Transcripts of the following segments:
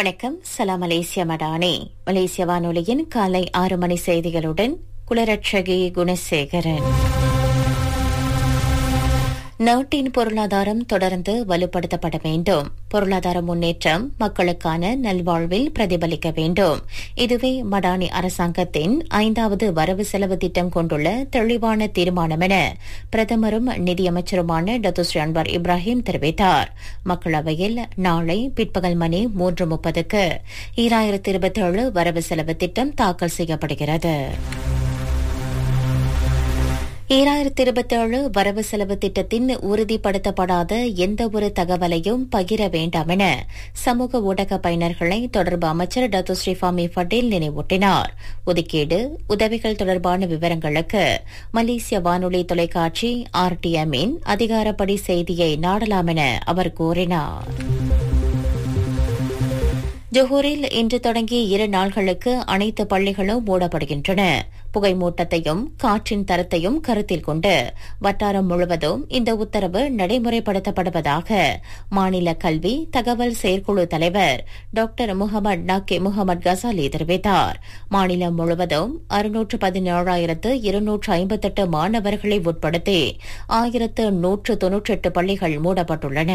வணக்கம் சலாம் மலேசிய மடானி மலேசிய வானொலியின் காலை ஆறு மணி செய்திகளுடன் குலரட்சகி குணசேகரன் நாட்டின் பொருளாதாரம் தொடர்ந்து வலுப்படுத்தப்பட வேண்டும் பொருளாதார முன்னேற்றம் மக்களுக்கான நல்வாழ்வில் பிரதிபலிக்க வேண்டும் இதுவே மடானி அரசாங்கத்தின் ஐந்தாவது வரவு செலவு திட்டம் கொண்டுள்ள தெளிவான தீர்மானம் என பிரதமரும் நிதியமைச்சருமான டத்துஸ்ரீ அன்வார் இப்ராஹிம் தெரிவித்தார் மக்களவையில் நாளை பிற்பகல் மணி மூன்று முப்பதுக்கு ஈராயிரத்தி இருபத்தி ஏழு வரவு செலவு திட்டம் தாக்கல் செய்யப்படுகிறது ஈராயிரத்தி இருபத்தேழு வரவு செலவு திட்டத்தின் உறுதிப்படுத்தப்படாத எந்த ஒரு தகவலையும் பகிர வேண்டாம் என சமூக ஊடக பயனர்களை தொடர்பு அமைச்சர் டத்து ஸ்ரீஃபாமி பட்டேல் நினைவூட்டினார் ஒதுக்கீடு உதவிகள் தொடர்பான விவரங்களுக்கு மலேசிய வானொலி தொலைக்காட்சி ஆர்டிஎம்மின் அதிகாரப்படி செய்தியை நாடலாம் என அவர் கூறினார் ஜொஹூரில் இன்று தொடங்கி இரு நாள்களுக்கு அனைத்து பள்ளிகளும் மூடப்படுகின்றன புகைமூட்டத்தையும் காற்றின் தரத்தையும் கருத்தில் கொண்டு வட்டாரம் முழுவதும் இந்த உத்தரவு நடைமுறைப்படுத்தப்படுவதாக மாநில கல்வி தகவல் செயற்குழு தலைவர் டாக்டர் முகமது நக்கே முகமது கசாலி தெரிவித்தார் மாநிலம் முழுவதும் அறுநூற்று பதினேழாயிரத்து இருநூற்று ஐம்பத்தெட்டு மாணவர்களை உட்படுத்தி ஆயிரத்து நூற்று தொன்னூற்றெட்டு பள்ளிகள் மூடப்பட்டுள்ளன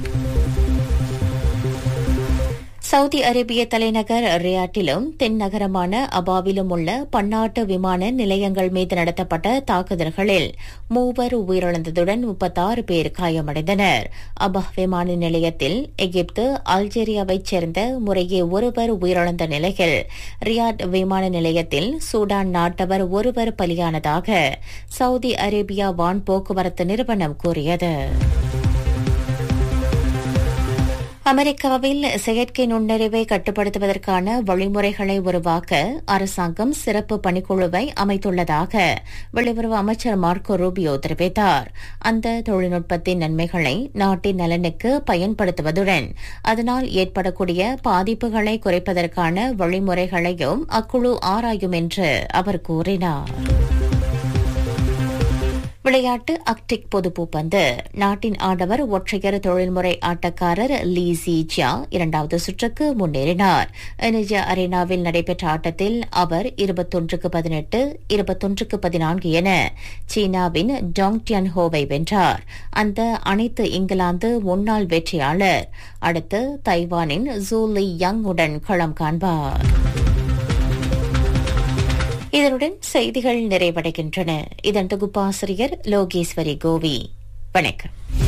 சவுதி அரேபிய தலைநகர் ரியாட்டிலும் தென் நகரமான அபாவிலும் உள்ள பன்னாட்டு விமான நிலையங்கள் மீது நடத்தப்பட்ட தாக்குதல்களில் மூவர் உயிரிழந்ததுடன் முப்பத்தாறு பேர் காயமடைந்தனர் அபா விமான நிலையத்தில் எகிப்து அல்ஜீரியாவைச் சேர்ந்த முறையே ஒருவர் உயிரிழந்த நிலையில் ரியாட் விமான நிலையத்தில் சூடான் நாட்டவர் ஒருவர் பலியானதாக சவுதி அரேபியா வான் போக்குவரத்து நிறுவனம் கூறியது அமெரிக்காவில் செயற்கை நுண்ணறிவை கட்டுப்படுத்துவதற்கான வழிமுறைகளை உருவாக்க அரசாங்கம் சிறப்பு பணிக்குழுவை அமைத்துள்ளதாக வெளியுறவு அமைச்சர் மார்க்கோ ரூபியோ தெரிவித்தார் அந்த தொழில்நுட்பத்தின் நன்மைகளை நாட்டின் நலனுக்கு பயன்படுத்துவதுடன் அதனால் ஏற்படக்கூடிய பாதிப்புகளை குறைப்பதற்கான வழிமுறைகளையும் அக்குழு ஆராயும் என்று அவர் கூறினார் விளையாட்டு அக்டிக் பொதுப்பூப்பந்து நாட்டின் ஆடவர் ஒற்றையர் தொழில்முறை ஆட்டக்காரர் லீ ஜியா இரண்டாவது சுற்றுக்கு முன்னேறினார் எனிஜா அரேனாவில் நடைபெற்ற ஆட்டத்தில் அவர் இருபத்தொன்றுக்கு பதினெட்டு இருபத்தொன்றுக்கு பதினான்கு என சீனாவின் டாங் டியன் ஹோவை வென்றார் அந்த அனைத்து இங்கிலாந்து முன்னாள் வெற்றியாளர் அடுத்து தைவானின் ஜூலி யங் உடன் களம் காண்பார் இதனுடன் செய்திகள் நிறைவடைகின்றன இதன் தொகுப்பாசிரியர் லோகேஸ்வரி கோவி வணக்கம்